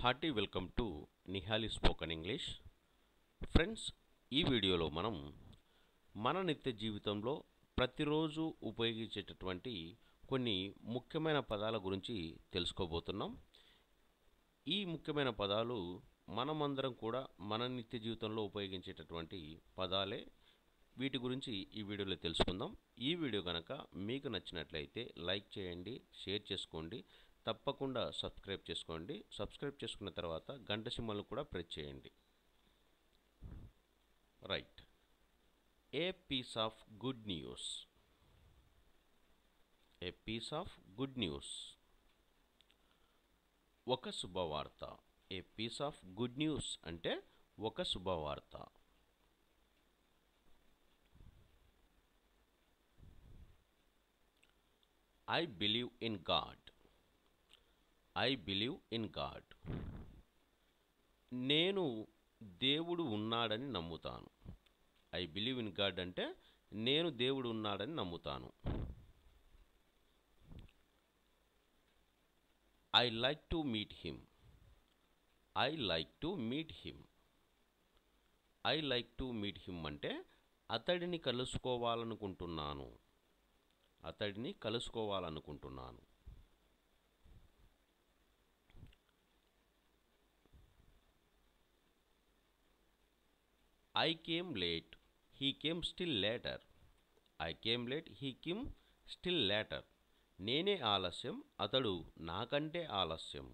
hearty welcome to Nihali spoken English friends ఈ వీడియోలో మనం మన నిత్య జీవితంలో ప్రతిరోజు ఉపయోగించేటటువంటి కొన్ని ముఖ్యమైన పదాల గురించి తెలుసుకోబోతున్నాం ఈ ముఖ్యమైన పదాలు మనమందరం కూడా మన నిత్య జీవితంలో ఉపయోగించేటటువంటి పదాలే వీటి గురించి ఈ వీడియోలో తెలుసుకుందాం ఈ వీడియో కనుక మీకు నచ్చినట్లయితే లైక్ చేయండి షేర్ చేసుకోండి తప్పకుండా సబ్స్క్రైబ్ చేసుకోండి సబ్స్క్రైబ్ చేసుకున్న తర్వాత గంట సింబల్ను కూడా ప్రెస్ చేయండి right a piece of good news a piece of good news ఒక శుభవార్త a piece of good news అంటే ఒక శుభవార్త I believe in God I believe in God నేను దేవుడు ఉన్నాడని నమ్ముతాను ఐ బిలీవ్ ఇన్ గాడ్ అంటే నేను దేవుడు ఉన్నాడని నమ్ముతాను I like to meet him I like to meet him I like to meet him అంటే అతడిని కలుసుకోవాలనుకుంటున్నాను అతడిని కలుసుకోవాలనుకుంటున్నాను I came late he came still later I came late he came still later నేనే ఆలస్యం అతడు నాకంటే ఆలస్యం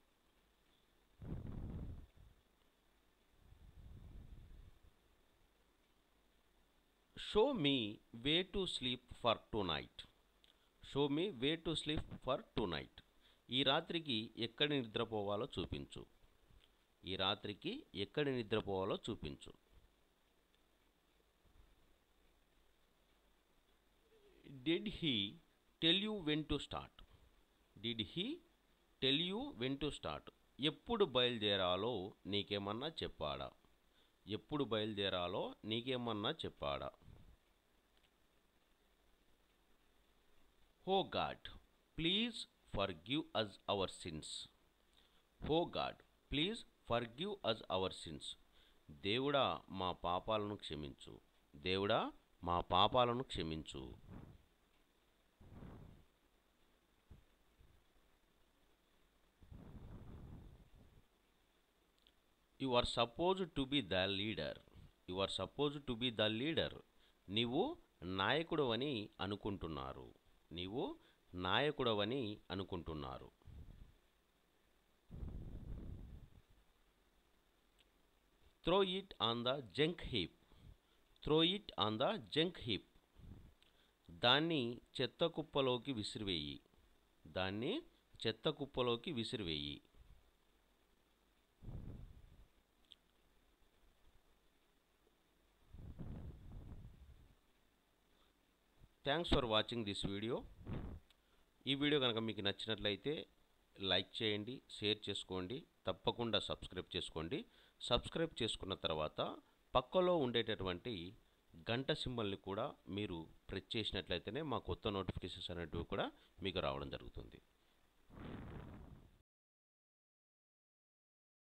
show me way to sleep for tonight show me way to sleep for tonight ఈ రాత్రికి ఎక్కడ నిద్రపోవాలో చూపించు ఈ రాత్రికి ఎక్కడ నిద్రపోవాలో చూపించు did he tell you when to start did he tell you when to start ఎప్పుడు బయలుదేరాలో నీకేమన్నా చెప్పాడా ఎప్పుడు బయలుదేరాలో నీకేమన్నా చెప్పాడా oh God please forgive us our sins oh God please forgive us our sins దేవుడా మా పాపాలను క్షమించు దేవుడా మా పాపాలను క్షమించు you are suppose to be the leader you are suppose to be the leader నీవు నాయకుడవని అనుకుంటున్నారు నీవు నాయకుడవని అనుకుంటున్నారు throw it on the junk heap throw it on the junk heap దాన్ని చెత్త కుప్పలోకి విసిరివేయి దాన్ని చెత్త కుప్పలోకి విసిరివేయి thanks for watching this video ఈ వీడియో కనుక మీకు నచ్చినట్లయితే లైక్ చేయండి షేర్ చేసుకోండి తప్పకుండా సబ్స్క్రైబ్ చేసుకోండి సబ్స్క్రైబ్ చేసుకున్న తర్వాత పక్కలో ఉండేటటువంటి గంట సింబల్ని కూడా మీరు ప్రెస్ చేసినట్లయితేనే మా కొత్త నోటిఫికేషన్స్ అనేటివి కూడా మీకు రావడం జరుగుతుంది